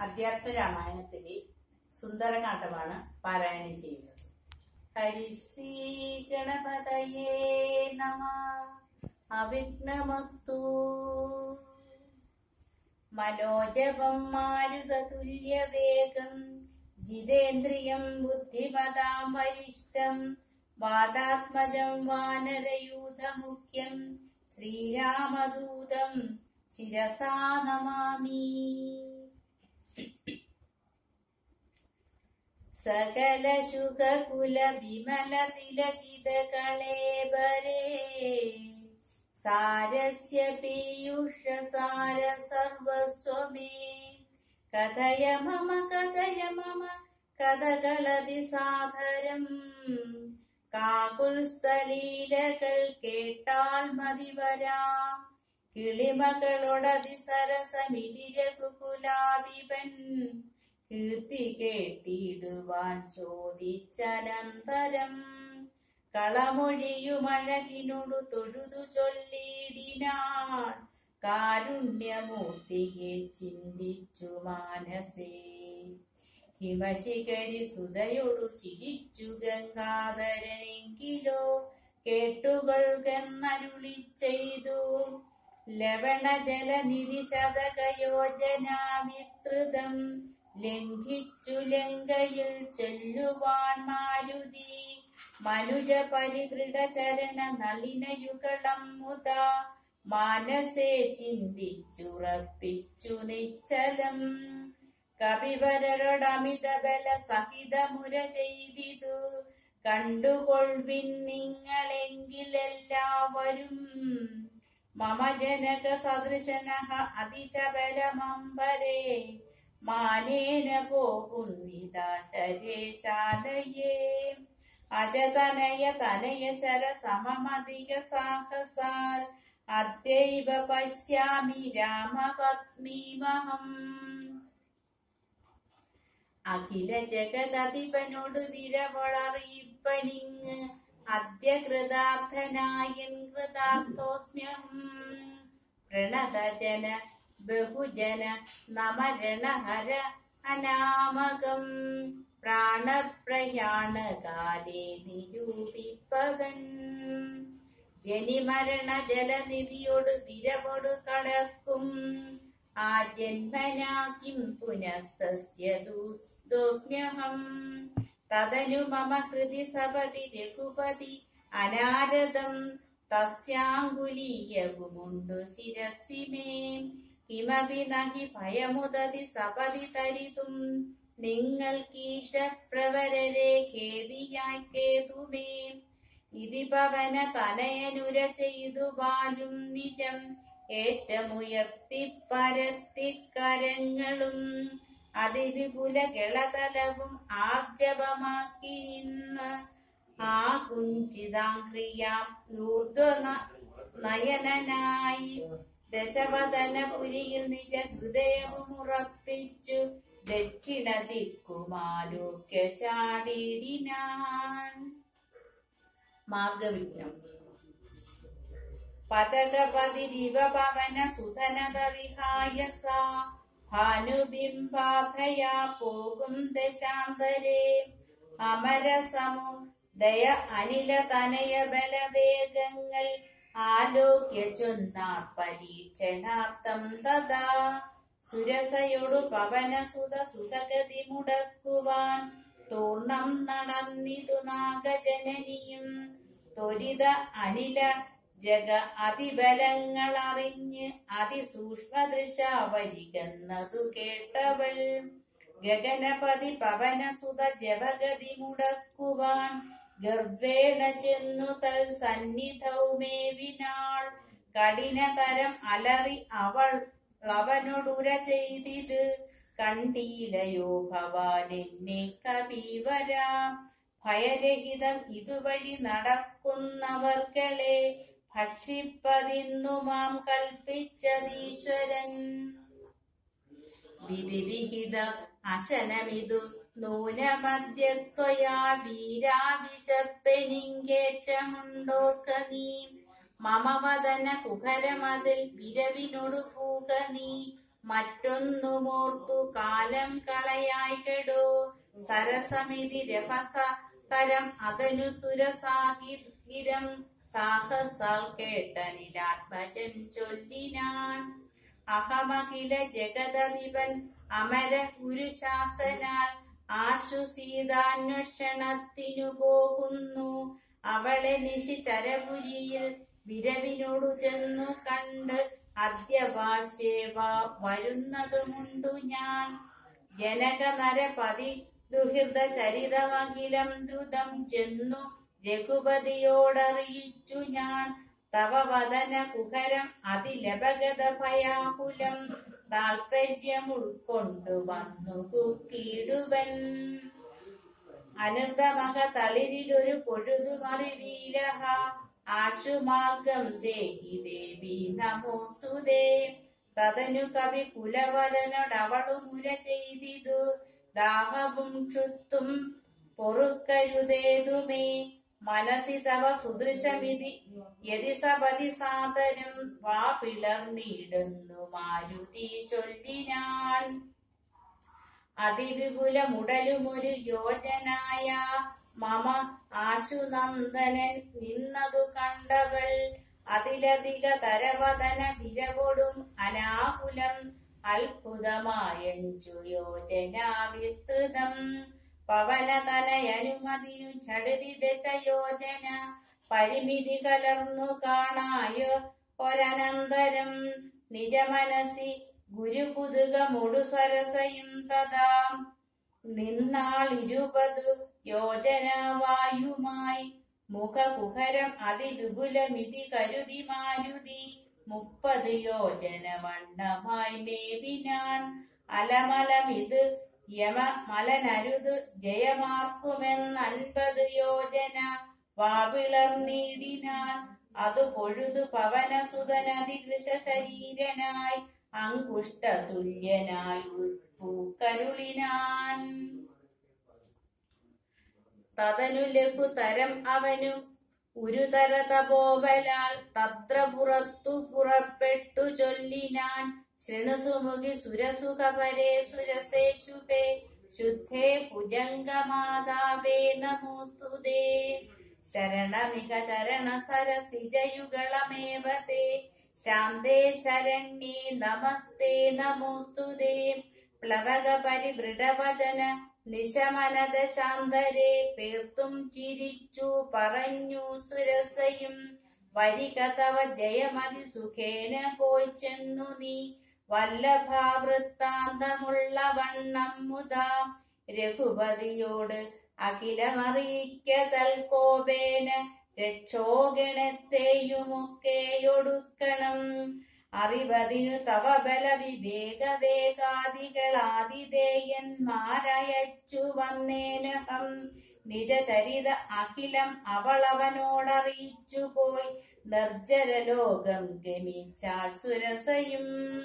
അധ്യാത്മ രാമായണത്തിലെ സുന്ദരകാണ്ഡമാണ് പാരായണം ചെയ്യുന്നത് ഹരിശ്രീ ഗണപതയേ നമ അവിഘ്നമസ്തു മനോജപം മാരുതതുല്യവേഗം ജിതേന്ദ്രിയം ബുദ്ധിപദാം വരിഷ്ടം വാദാത്മജം വാനരയൂഥമുഖ്യം ശ്രീരാമദൂതം ശിരസാ നമാമി സകല ശുഖകുല വിമല തിലകിത കളേബരേ സാരസ്യ പീയൂഷ സാര സർവസ്വമേ കഥയ മമ കഥയ മമ കഥകളതി സാധരം കാകുൽസ്ഥലീലകൾ കേട്ടാൽ മതിവരാ കിളിമകളോടതി സരസമിതിരകുകുലാധിപൻ കീർത്തി കേട്ടിടുവാൻ ചോദിച്ചനന്തരം കളമൊഴിയുമഴകിനോടു തൊഴുതു ചൊല്ലിടിനാൾ കാരുണ്യമൂർത്തിയെ ചിന്തിച്ചു മാനസേ ഹിമശിഖരി സുതയോടു ചിരിച്ചു ഗംഗാധരനെങ്കിലോ കേട്ടുകൊൾകെന്നരുളി ചെയ്തു ലവണ ജലനിധി ശതകയോജന വിസ്തൃതം ലംഘിച്ചു ലങ്കയിൽ ചെല്ലുവാൻ മാരുതി മനുജ പരിദൃഢ ചരണ നളിനയുഗളം മുത മാനസേ ചിന്തിച്ചുറപ്പിച്ചു നിശ്ചലം കവിവരരോടമിത ബല സഹിതമുര ചെയ്തിതു കണ്ടുകൊൾവിൻ നിങ്ങളെങ്കിലെല്ലാവരും മമ ജനക സദൃശനഃ അതിശബലമമ്പരേ മാനേന പോകുന്നിതാ ശരേശാലയേ അജതനയ തനയ ശര സമമധിക സാഹസാൽ അദ്വൈവ പശ്യാമി രാമപത്മീമഹം അഖില ജഗതധിപനോട് വിരവളറിയിപ്പനിങ് അദ്യ കൃതാർത്ഥനായൻ കൃതാർത്ഥോസ്മ്യഹം പ്രണതജന ബഹുജന നമരണഹര അനാമകം പ്രാണപ്രയാണകാലേ നിരൂപിപ്പവൻ ജനിമരണ ജലനിധിയോട് വിരവോട് കടക്കും ആ ജന്മനാക്കിം പുനസ്തസ്യ ദോസ്മ്യഹം തദനു മമ കൃതി സപതി രഘുപതി അനാരദം തസ്യാങ്കുലീയവുമുണ്ടു ശിരസി മേ കിമപി നഹി ഭയമുദതി സപതി തരിതും നിങ്ങൾക്കീശ പ്രവരരെ ഖേദിയായി കേതുമേ ഇതി പവന തനയനുര ചെയ്തു വാലും നിജം ഏറ്റമുയർത്തി പരത്തി കരങ്ങളും അതിവിപുല ഗളതലവും ആർജവമാക്കി നിന്ന് ആ കുഞ്ചിതാംക്രിയാം ഊർധ്വ നയനനായി ദശവദനപുരിയിൽ നിജ ഹൃദയവും ഉറപ്പിച്ചു ദക്ഷിണ ദിക്കുമാലോക്യ ചാടിടിനാൻ മാർഗവിഘ്നം പതകപതിരിവ പവന സുധനത വിഹായ സാ ഭാനുബിംബാഭയാ പോകും ദശാന്തരേ അമരസമു ദയ അനില തനയ ബലവേഗങ്ങൾ ആലോക്യ ചൊന്നാർ പരീക്ഷണാർത്ഥം തഥാ സുരസയോടു പവനസുത സുതഗതി മുടക്കുവാൻ തൂർണം നടന്നിതു നാഗജനനിയും ത്വരിത അനില ജഗ അതിബലങ്ങൾ അറിഞ്ഞ് അതിസൂക്ഷ്മദൃശ വരികന്നതു കേട്ടവൾ ഗഗനപതി പവനസുത ജപഗതി മുടക്കുവാൻ ഗർഭേണ ചെന്നു തൽ സന്നിധൗമേവിനാൾ കഠിനതരം അലറി അവൾ അവനോടുര ചെയ്തിത് കണ്ടീലയോ ഭവാൻ എന്നെ കവിവരാ ഭയരഹിതം ഇതുവഴി നടക്കുന്നവർകളെ ഭക്ഷിപ്പതിന്നു മാം കൽപ്പിച്ചതീശ്വരൻ വിധിവിഹിത അശനമിതു നൂനമദ്യത്വയാ വീരാവിശപ്പെനിങ്കേറ്റമുണ്ടോർക്ക നീ മമവദന കുഹരമതിൽ വിരവിനൊടു പൂക നീ മറ്റൊന്നുമോർത്തു കാലം കളയായി കെടോ സരസമിതി രഭസ തരം അതനു സുരസാഹിരം സാഹസാൽ കേട്ടനിലാത്മജൻ ചൊല്ലിനാൻ അഹമഖില ജഗതധിപൻ അമര ഗുരുശാസനാൽ ആശു സീതാന്വേഷണത്തിനു പോകുന്നു അവളെ നിശി ചരപുരിയിൽ വിരവിനോടു ചെന്നു കണ്ട് അദ്യഭാഷേവ വരുന്നതുമുണ്ടു ഞാൻ ജനക നരപതി ദുഹിത ചരിതമഖിലം ദ്രുതം ചെന്നു രഘുപതിയോടറിയിച്ചു ഞാൻ തവ വദന കുഹരം അതിലപഗത ഭയാകുലം താൽപര്യം ഉൾക്കൊണ്ടു വന്നു കുക്കിടുവൻ അനൃതമക തളിരിലൊരു പൊഴുതുമറിവീലഹ ആശുമാർഗം ദേഹി ദേവി നമോസ്തുതേ തതനു കവി കുലവരനോടവളു മുര ചെയ്തിതു ദാഹവും ക്ഷുത്തും പൊറുക്കരുതേതുമേ മനസി തവ സുദൃശമിതി യതി സപതി സാദരം വാ പിളർന്നിടുന്നു മാരുതി ചൊല്ലിനാൻ അതിവിപുലമുടലുമൊരു യോജനായ മമ ആശുനന്ദനൻ നിന്നതു കണ്ടവൾ അതിലധിക തരവദന വിരവൊടും അനാകുലം അത്ഭുതമായഞ്ചു യോജന വിസ്തൃതം പവനതനയനുമതിനു ചടുതി ദശയോജന പരിമിതി കലർന്നു കാണായോ ഒരനന്തരം നിജമനസി ഗുരുകുതുകമൊടു സരസയും തഥാ നിന്നാളിരുപതു യോജന വായുമായി മുഖകുഹരം അതിവിപുലമിതി കരുതി മാരുതി മുപ്പത് യോജന വണ്ണമായി മേവിനാൻ അലമലമിത് യമ മലനരുത് ജയമാർക്കുമെന്നൻപത് യോജന വാവിളർന്നിടിനാൻ അത് പൊഴുതു പവനസുതനതികൃശ ശരീരനായി അങ്കുഷ്ട തുല്യനായി പൂക്കരുളിനാൻ തതനു ലഘു തരം അവനു ഉരുതര തപോവലാൽ തത്ര പുറത്തു പുറപ്പെട്ടു ചൊല്ലിനാൻ ശൃണുസുമുഖി സുരസുഖപരേ സുരസേഷുപേ ശുദ്ധേ ഭുജംഗമാതാവേ നമോസ്തുതേ ശരണമിക ചരണ സരസിജയുഗളമേവ തേ ശാന്തേ ശരണ്യേ നമസ്തേ നമോസ്തുതേ പ്ലവക പരിവൃഢവചന നിശമനത ശാന്തരെ പേർത്തും ചിരിച്ചു പറഞ്ഞു സുരസയും വരിക തവ ജയമതി സുഖേന പോയി ചെന്നു നീ വല്ലഭാവൃത്താന്തമുള്ള വണ്ണം മുതാ രഘുപതിയോട് അഖിലമറിയിക്കതൽ കോപേന രക്ഷോഗണത്തെയുമൊക്കെയൊടുക്കണം അറിവതിനു തവ ബല വിവേക വേഗാദികളാതിഥേയന്മാരയച്ചു വന്നേനഹം നിജചരിത അഖിലം അവളവനോടറിയിച്ചു പോയി നിർജ്ജരലോകം ഗമിച്ചാൾ സുരസയും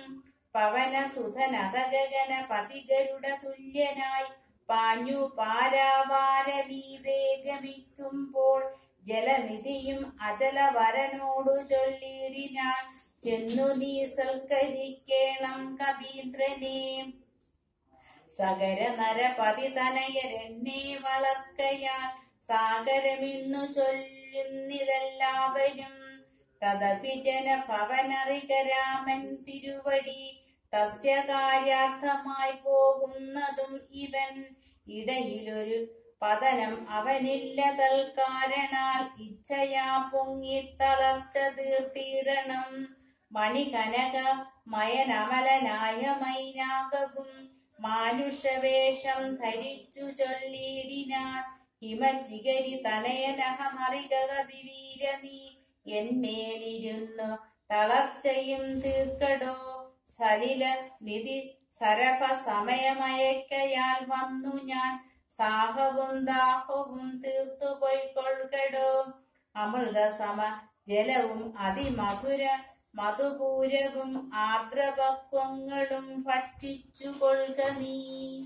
പവനസുധനതഗഗന പതികരുട തുല്യനായി പാഞ്ഞു പാരാവാരവീതേ ഗമിക്കുമ്പോൾ ജലനിധിയും അചലവരനോടു ചൊല്ലിയിടിനാൾ ചെന്നു നീ സൽക്കരിക്കേണം കവീന്ദ്രനെ സകര നരപതി തനയരെന്നെ വളർക്കയാൽ സാഗരമിന്നു ചൊല്ലുന്നിതെല്ലാവരും തദപി ജനഭവനറിക രാമൻ തിരുവടി തസ്യ കാര്യാർത്ഥമായി പോകുന്നതും ഇവൻ ഇടയിലൊരു പതനം അവനില്ല തൽക്കാരണാൽ ഇച്ഛയാ പൊങ്ങി തളർച്ച തീർത്തിടണം മണികനക മയനമലനായ മൈനാകവും മാനുഷവേഷം ധരിച്ചു ചൊല്ലിയിടിനാൻ ഹിമശിഖരി തനയനഹമറികക വിവീര നീ എന്മേലിരുന്നു തളർച്ചയും തീർക്കടോ സലില നിധി സരഭ സമയമയക്കയാൽ വന്നു ഞാൻ സാഹവും ദാഹവും തീർത്തു പോയിക്കൊള്ളുകടോ അമൃത സമ ജലവും അതിമധുര മധുപൂരവും ആർദ്രപക്വങ്ങളും ഭക്ഷിച്ചു കൊള്ളുക നീ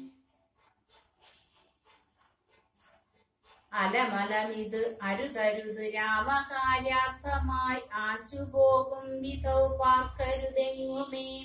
അലമലമിത് അരുതരുത് രാമകാര്യാർത്ഥമായി ആശുപോകും വിധൗ പാർക്കരുതെങ്ങുമേ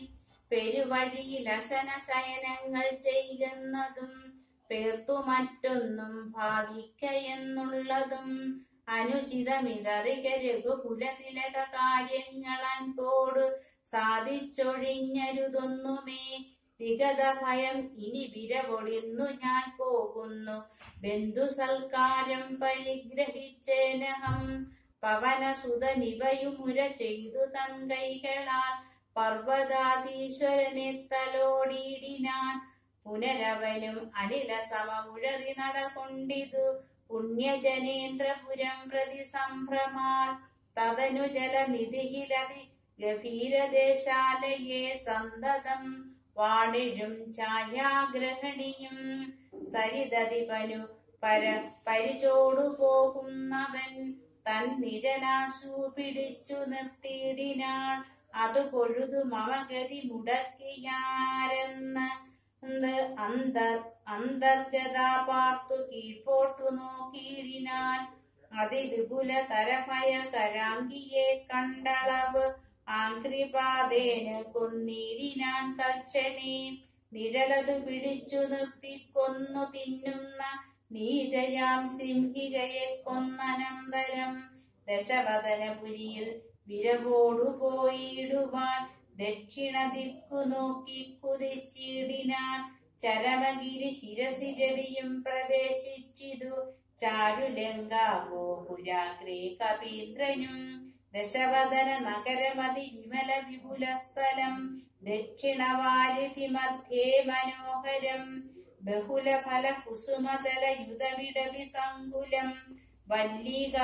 പെരുവഴിയിൽ അശന ശയനങ്ങൾ ചെയ്യുന്നതും പേർത്തു മറ്റൊന്നും ഭാവിക്കയെന്നുള്ളതും അനുചിതമിതറിക രഘുകുലതിലക കാര്യങ്ങൾ അൻപോട് സാധിച്ചൊഴിഞ്ഞരുതൊന്നുമേ വിഗത ഭയം ഇനി വിരവൊളിന്നു ഞാൻ പോകുന്നു ബന്ധു സൽക്കാരം പരിഗ്രഹിച്ചേനഹം പവനസുതനിവയുമുര ചെയ്തു തൻ കൈകളാൽ പർവ്വതാധീശ്വരനെ തലോടിയിടിനാൻ പുനരവനും അനില സമമുഴറി നടകൊണ്ടിതു പുണ്യജനേന്ദ്രപുരം പ്രതി സംഭ്രമാൽ തതനു ജലനിധിയിലതി ഗഭീരദേശാലയെ സന്തതം വാണിഴും ഛായാഗ്രഹണിയും സരിതതിപനു പര പരിചോടു പോകുന്നവൻ തൻ നിഴലാശു പിടിച്ചു നിർത്തിയിടിനാൾ അത് പൊഴുതു മമഗതി മുടക്കിയാരെന്ന് അന്തർ അന്തർഗത പാർത്തു കീഴ്പോട്ടു നോക്കിയിടിനാൻ അതിവിപുല തരഭയ കരാങ്കിയെ കണ്ടളവ് ആംഗ്രിപാതേന് കൊന്നിടിനാൻ തൽക്ഷണേ നിഴലതു പിടിച്ചു നിർത്തി കൊന്നു തിന്നുന്ന നീജയാം സിംഹികയെ കൊന്നനന്തരം ദശവദനപുരിയിൽ വിരവോടു പോയിടുവാൻ ദക്ഷിണ ദിക്കു നോക്കി കുതിച്ചിടിനാൻ ചരമഗിരി ശിരസി രവിയും പ്രവേശിച്ചിതു ചാരുലങ്കാവോ പുരാഗ്രേ കപീന്ദ്രനും ദശവദന നഗരമതി വിമല വിപുല സ്ഥലം ദക്ഷിണവാരിധി മധ്യേ മനോഹരം ബഹുല ഫല കുസുമതല യുധവിടവി സങ്കുലം വല്ലിക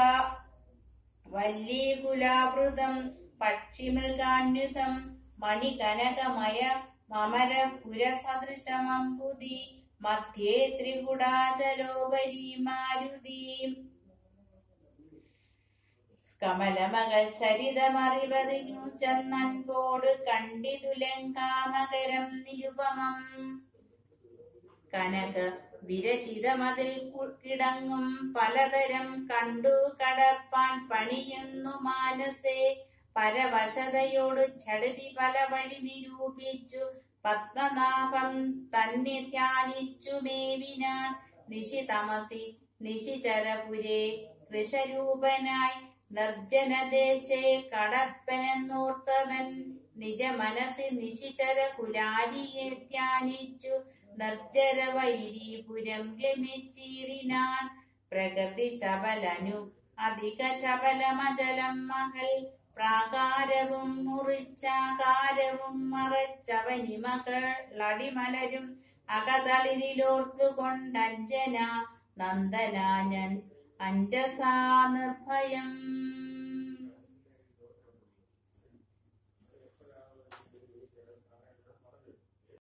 വല്ലീകുലാവൃതം പക്ഷിമൃഗാന്യുതം മണികനകമയ മമരപുര സദൃശമമ്പുതി മധ്യേ ത്രികുടാചലോപരി മാരുതി കമലമകൾ ചരിതമറിവതിനു ചെന്നൻപോട് കണ്ടിതു ലങ്കാനഗരം നിരുപമം കനക വിരചിതമതിൽ കിടങ്ങും പലതരം കണ്ടു കടപ്പാൻ പണിയുന്നു മാനസേ പരവശതയോട് ചടുതി പല വഴി നിരൂപിച്ചു പത്മനാഭം തന്നെ ധ്യാനിച്ചു മേവിനാൻ നിശിതമസി നിശിചരപുരേ കൃഷരൂപനായി നിർജ്ജനദേശേ കടപ്പനെന്നോർത്തവൻ നിജ മനസ്സി നിശിചര കുലാരിയെ ധ്യാനിച്ചു നിർജ്ജര വൈരീപുരം ഗമിച്ചിടിനാൻ പ്രകൃതി ചപലനു അധിക ചപലമചലം മകൾ പ്രാകാരവും മുറിച്ചാകാരവും മറച്ചവനിമകൾ ലടിമലരും അകതളിരിലോർത്തുകൊണ്ടഞ്ജന നന്ദനാനൻ അഞ്ജസാ നിർഭയം